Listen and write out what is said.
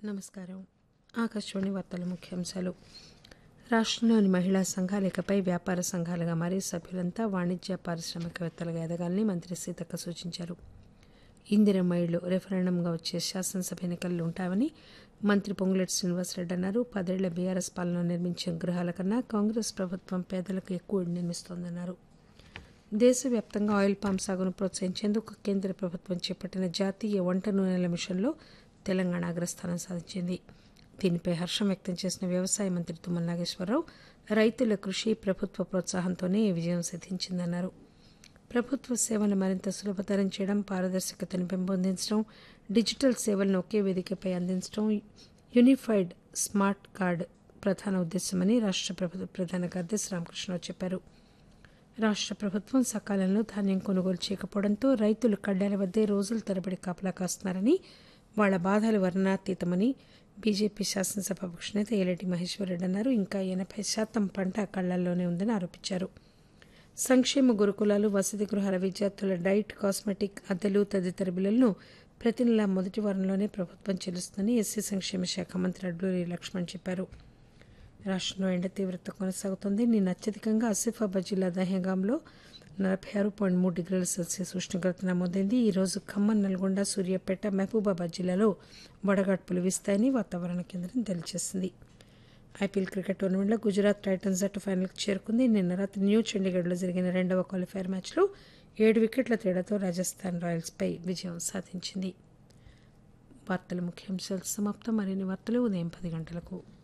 నమస్కారం ఆకాశవాణి వార్తల ముఖ్యాంశాలు రాష్ట్రంలోని మహిళా సంఘాలు ఇకపై వ్యాపార సంఘాలుగా మారి సభ్యులంతా వాణిజ్య పారిశ్రామికవేత్తలుగా ఎదగాలని మంత్రి సీతక్క సూచించారు ఇందిరమ్మ ఇళ్లు రెఫరెండంగా వచ్చే శాసనసభ ఎన్నికల్లో ఉంటామని మంత్రి పొంగులేటి శ్రీనివాసరెడ్డి అన్నారు పదేళ్ల బీఆర్ఎస్ పాలన నిర్మించిన గృహాల కన్నా కాంగ్రెస్ ప్రభుత్వం పేదలకు ఎక్కువ ఇళ్లు నిర్మిస్తోందన్నారు దేశవ్యాప్తంగా ఆయిల్ పామ్ సాగును ప్రోత్సహించేందుకు కేంద్ర ప్రభుత్వం చేపట్టిన జాతీయ వంట నూనెల మిషన్లో తెలంగాణ అగ్రస్థానం సాధించింది దీనిపై హర్షం వ్యక్తం చేసిన వ్యవసాయ మంత్రి తుమ్మల నాగేశ్వరరావు రైతుల కృషి ప్రభుత్వ ప్రోత్సాహంతోనే ఈ విజయం సిద్ధించిందన్నారు ప్రభుత్వ సేవలు మరింత సులభతరం చేయడం పారదర్శకతను పెంపొందించడం డిజిటల్ సేవలను ఒకే వేదికపై అందించడం యూనిఫైడ్ స్మార్ట్ కార్డ్ ప్రధాన ఉద్దేశమని రాష్ట్ర ప్రభుత్వ ప్రధాన కార్యదర్శి రామకృష్ణరావు చెప్పారు రాష్ట్ర ప్రభుత్వం సకాలంలో ధాన్యం కొనుగోలు చేయకపోవడంతో రైతులు కడ్డాల వద్దే రోజుల తరబడి కాపలా కాస్తున్నారని వాళ్ల బాధలు వర్ణాతీతమని బీజేపీ శాసనసభ పక్షనేత ఏలేటి మహేశ్వరరెడ్డి అన్నారు ఇంకా ఎనభై శాతం పంట కళ్లల్లోనే ఉందని ఆరోపించారు సంక్షేమ గురుకులాలు వసతి గృహాల విద్యార్థుల డైట్ కాస్మెటిక్ అద్దెలు తదితర బిల్లులను ప్రతి నెల మొదటి వారంలోనే ప్రభుత్వం చెల్లిస్తుందని ఎస్సీ సంక్షేమ శాఖ మంత్రి అడ్లూరి లక్ష్మణ్ చెప్పారు రాష్ట్రంలో ఎండ తీవ్రత కొనసాగుతోంది నిన్న అత్యధికంగా ఆసిఫాబాద్ జిల్లా దహేగాంలో నలభై ఆరు పాయింట్ మూడు డిగ్రీల సెల్సియస్ ఉష్ణోగ్రత నమోదైంది ఈ రోజు ఖమ్మం నల్గొండ సూర్యాపేట మహబూబాబాద్ జిల్లాలో వడగాడ్పులు వీస్తాయని వాతావరణ కేంద్రం తెలియజేసింది ఐపీఎల్ క్రికెట్ టోర్నమెంట్లో గుజరాత్ టైటన్స్ జట్టు ఫైనల్కి చేరుకుంది నిన్న రాత్రి న్యూ చండీగఢ్లో జరిగిన రెండవ క్వాలిఫైర్ మ్యాచ్లో ఏడు వికెట్ల తేడాతో రాజస్థాన్ రాయల్స్పై విజయం సాధించింది వార్తల ముఖ్యాంశాలు సమాప్తం మరిన్ని వార్తలు ఉదయం పది గంటలకు